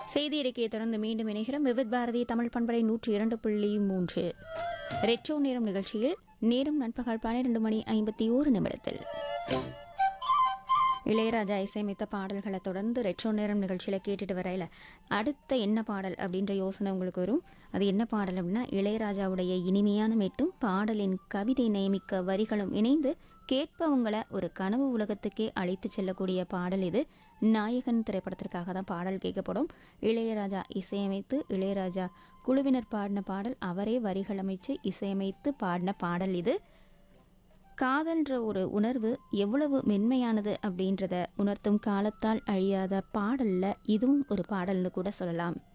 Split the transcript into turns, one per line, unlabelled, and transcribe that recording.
செய்தி அறிக்கையை தொடர்ந்து மீண்டும் இணைகிறோம் விவித் பாரதி தமிழ் பண்பலை நூற்றி இரண்டு புள்ளி மூன்று ரெட்ரோ நேரம் நிகழ்ச்சியில் நேரம் நண்பகல் பன்னிரண்டு மணி ஐம்பத்தி ஓரு நிமிடத்தில் இளையராஜா இசையமைத்த பாடல்களை தொடர்ந்து ரெட்ரோ நேரம் நிகழ்ச்சியில் கேட்டுட்டு வரையில அடுத்த என்ன பாடல் அப்படின்ற யோசனை உங்களுக்கு வரும் அது என்ன பாடல் அப்படின்னா இளையராஜாவுடைய இனிமையான மெட்டும் பாடலின் கவிதை நியமிக்க வரிகளும் இணைந்து கேட்பவங்களை ஒரு கனவு உலகத்துக்கே அழைத்து செல்லக்கூடிய பாடல் இது நாயகன் திரைப்படத்திற்காக தான் பாடல் கேட்கப்படும் இளையராஜா இசையமைத்து இளையராஜா குழுவினர் பாடின பாடல் அவரே வரிகள் அமைச்சு இசையமைத்து பாடின பாடல் இது காதல்ன்ற ஒரு உணர்வு எவ்வளவு மென்மையானது அப்படின்றத உணர்த்தும் காலத்தால் அழியாத பாடல்ல இதுவும் ஒரு பாடல்னு கூட சொல்லலாம்